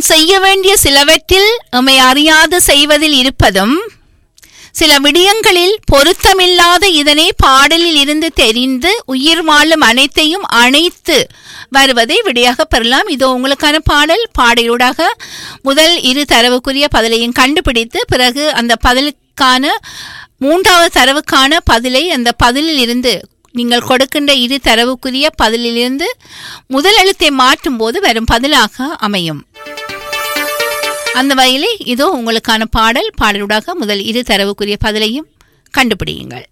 செய்ய வேண்டிய சிலவற்றில் எம்மை அறியாது செய்வதில் இருப்பதும் சில விடயங்களில் பொருத்தமில்லாத இதனை பாடலில் இருந்து தெரிந்து உயிர் வாழும் அனைத்தையும் அணைத்து வருவதை விடையாக பெறலாம் இதோ உங்களுக்கான பாடல் பாடலூடாக முதல் இரு தரவுக்குரிய பதிலையும் கண்டுபிடித்து பிறகு அந்த பதிலுக்கான மூன்றாவது தரவுக்கான பதிலை அந்த பதிலில் இருந்து நீங்கள் கொடுக்கின்ற இரு தரவுக்குரிய பதிலிலிருந்து முதல் எழுத்தை மாற்றும் போது வரும் பதிலாக அமையும் அந்த வகையிலே இதோ உங்களுக்கான பாடல் பாடலூடாக முதல் இரு தரவுக்குரிய பதிலையும் கண்டுபிடியுங்கள்